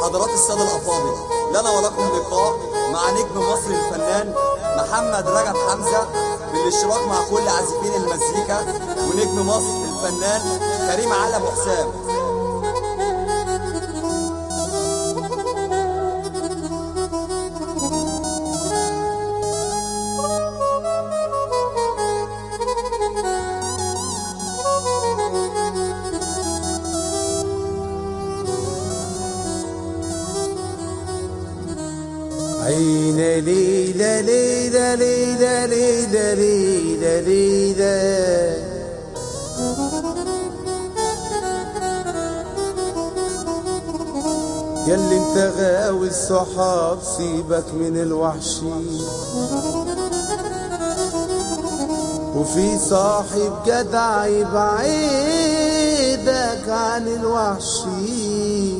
حضرات السادة الأفاضل لنا ولكم لقاء مع نجم مصر الفنان محمد رجب حمزة بالاشتراك مع كل عازفين المزيكا ونجم مصر الفنان كريم علي أبو حسام عين ليلى ليلى ليلى ليلى ليلى ليلى ياللي انت غاوي الصحاب سيبك من الوحشي وفي صاحب جدع يبعدك عن الوحشي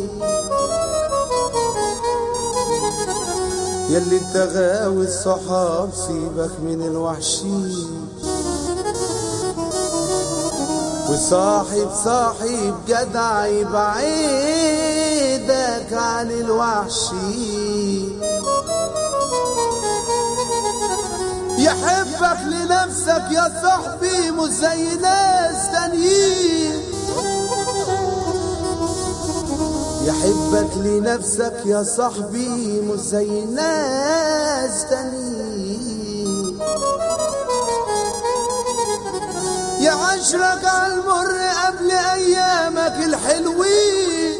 ياللي انت غاوي الصحاب سيبك من الوحشي وصاحب صاحب جدع يبعدك عن الوحشي يحبك لنفسك يا صاحبي مش زي ناس تانيين يحبك لنفسك يا صاحبي مش زي ناس تانيين يعشرك على المر قبل ايامك الحلوين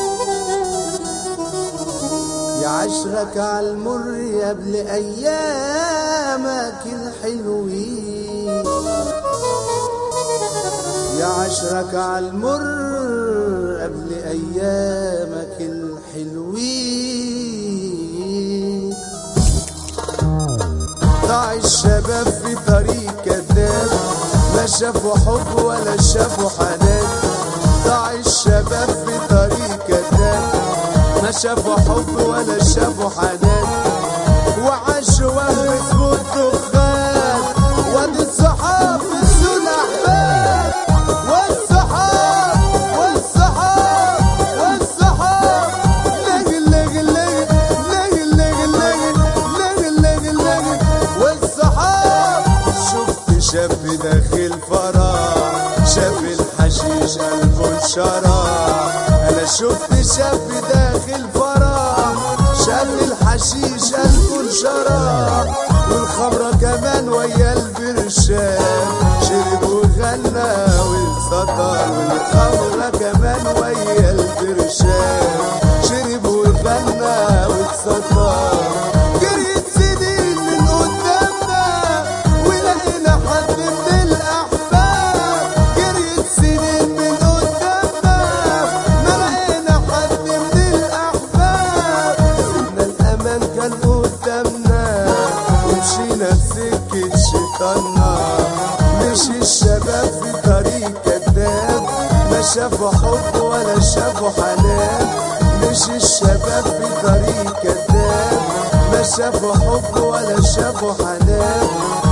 يعشرك على المر قبل ايامك الحلوين يعشرك على المر قبل ايامك الحلوين ضاع الشباب في طريق كذاب لا شافوا حب ولا شافوا حنان ضاع الشباب في طريق كذاب ما شافوا حب ولا شافوا حنان وعاشوا وهم اسمه الدخان وادي الصحاب في السوق احباب والصحاب والصحاب والصحاب لجل لجل لجل لجل لجل لجل لجل والصحاب شفت شاب داخل فرح شاف الحشيش قلبه انشرح انا شفت شاب داخل فرح شاف الحشيش قلبه انشرح والخمرة كمان ويا البرشام شرب وغنى والسطر والخمرة كمان ويا البرشام شرب وغنى والسطر جريت سنين من قدامنا ولقينا حد من الأحباب جريت سنين من قدامنا ما لقينا حد من الأحباب سيبنا الأمان كان قدامنا ومشينا في سكة شيطاننا مشي الشباب في طريق كذاب ما شافوا حب ولا شافوا حنان مشي الشباب في طريق كذاب ما شافوا حب ولا شافوا حنان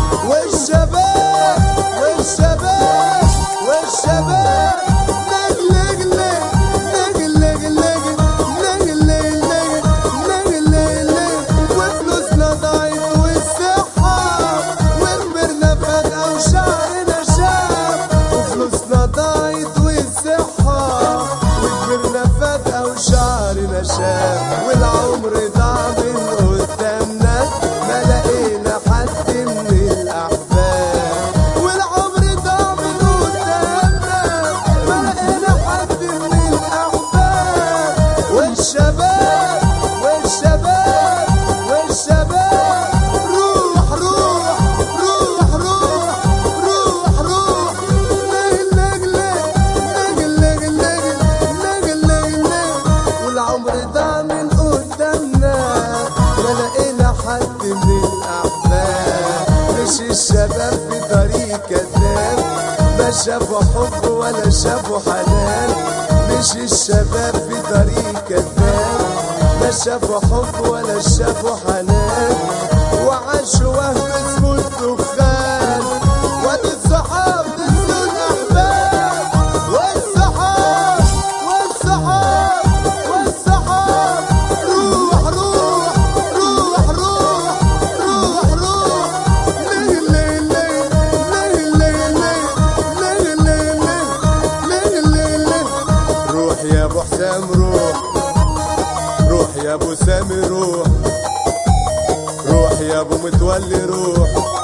والشباب والشباب والشباب لج لج لج لج لج لج لج لج لج لج لج وفلوسنا ضاعت والصحة وكبرنا فجأة وشعرنا شاب وفلوسنا ضاعت والصحة وكبرنا فجأة وشعرنا شاب والعمر ضاع من قدامنا ما لقينا حد من الأحباب والعمر ضاع من قدامنا ما لقينا حد من الأحباب والشباب والشباب والشباب روح روح روح روح روح روح لج لج لج لج لج لج لج لج والعمر ضاع من قدامنا ما لقينا حد من الأحباب مش الشباب في طريق كذاب ما شافوا حب ولا شافوا حنان مش الشباب في طريق كذاب ما شافوا حب ولا شافوا حنان وعاشوا وهم اسمه الدخان وادي الصحاب نسوا الأحباب والصحاب والصحاب والصحاب ابو سامي روح روح يا ابو متولي روح